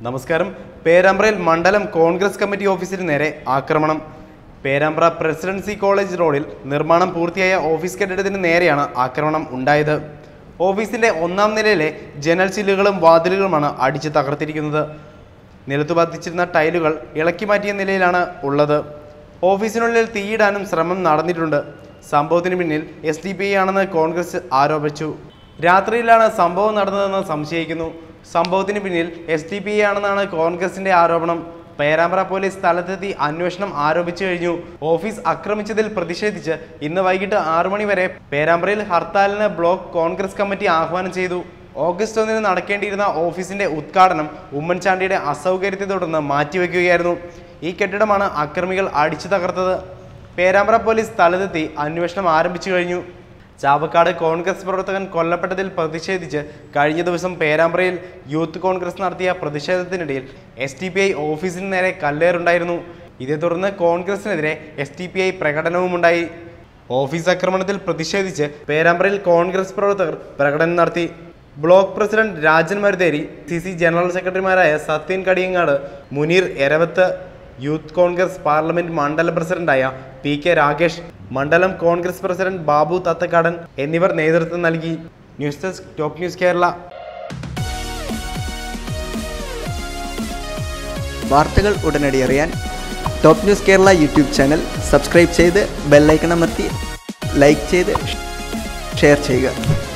നമസ്കാരം പേരാമ്പ്രയിൽ മണ്ഡലം കോൺഗ്രസ് കമ്മിറ്റി ഓഫീസിന് നേരെ ആക്രമണം പേരാമ്പ്ര പ്രസിഡൻസി കോളേജ് റോഡിൽ നിർമ്മാണം പൂർത്തിയായ ഓഫീസ് കെട്ടിടത്തിന് നേരെയാണ് ആക്രമണം ഉണ്ടായത് ഓഫീസിന്റെ ഒന്നാം നിലയിലെ ജനൽ ചില്ലുകളും വാതിലുകളുമാണ് അടിച്ചു തകർത്തിരിക്കുന്നത് നിലത്തു പതിച്ചിരുന്ന ടൈലുകൾ ഇളക്കി മാറ്റിയ നിലയിലാണ് ഉള്ളത് ഓഫീസിനുള്ളിൽ തീയിടാനും ശ്രമം നടന്നിട്ടുണ്ട് സംഭവത്തിന് പിന്നിൽ എസ് ഡി പി ആണെന്ന് കോൺഗ്രസ് ആരോപിച്ചു രാത്രിയിലാണ് സംഭവം നടന്നതെന്ന് സംശയിക്കുന്നു സംഭവത്തിന് പിന്നിൽ എസ് ഡി പി ആണെന്നാണ് കോൺഗ്രസിന്റെ ആരോപണം പേരാമ്പ്ര പോലീസ് സ്ഥലത്തെത്തി അന്വേഷണം ആരോപിച്ചു കഴിഞ്ഞു ഓഫീസ് ആക്രമിച്ചതിൽ പ്രതിഷേധിച്ച് ഇന്ന് വൈകിട്ട് ആറു മണി വരെ പേരാമ്പ്രയിൽ ഹർത്താലിന് ബ്ലോക്ക് കോൺഗ്രസ് കമ്മിറ്റി ആഹ്വാനം ചെയ്തു ഓഗസ്റ്റ് ഒന്നിന് നടക്കേണ്ടിയിരുന്ന ഓഫീസിന്റെ ഉദ്ഘാടനം ഉമ്മൻചാണ്ടിയുടെ അസൗകര്യത്തെ തുടർന്ന് മാറ്റിവെക്കുകയായിരുന്നു ഈ കെട്ടിടമാണ് അക്രമികൾ അടിച്ചു തകർത്തത് പേരാമ്പ്ര പോലീസ് സ്ഥലത്തെത്തി അന്വേഷണം ആരംഭിച്ചു കഴിഞ്ഞു ചാവക്കാട് കോൺഗ്രസ് പ്രവർത്തകൻ കൊല്ലപ്പെട്ടതിൽ പ്രതിഷേധിച്ച് കഴിഞ്ഞ ദിവസം പേരാമ്പ്രയിൽ യൂത്ത് കോൺഗ്രസ് നടത്തിയ പ്രതിഷേധത്തിനിടയിൽ എസ് ടി പി ഐ ഓഫീസിന് നേരെ കല്ലേറുണ്ടായിരുന്നു ഇതേ തുടർന്ന് കോൺഗ്രസിനെതിരെ എസ് ടി പി ഐ പ്രകടനവുമുണ്ടായി ഓഫീസ് ആക്രമണത്തിൽ പ്രതിഷേധിച്ച് പേരാമ്പ്രയിൽ കോൺഗ്രസ് പ്രവർത്തകർ പ്രകടനം നടത്തി block president Rajan Marutheri C C general സെക്രട്ടറിമാരായ Sathyan Kadiyangad Muneer Eravath youth Congress parliament മണ്ഡലം പ്രസിഡന്റായ പി കെ രാകേഷ് മണ്ഡലം കോൺഗ്രസ് പ്രസിഡന്റ് ബാബു തത്തക്കാടൻ എന്നിവർ നേതൃത്വം നൽകി news desk top news Kerala വാർത്തകൾ ഉടനടി അറിയാൻ top news Kerala YouTube channel subscribe ചെയ്ത് ബെല്ലൈക്കൺ അമർത്തി ലൈക്ക് ചെയ്ത് ഷെയർ ചെയ്യുക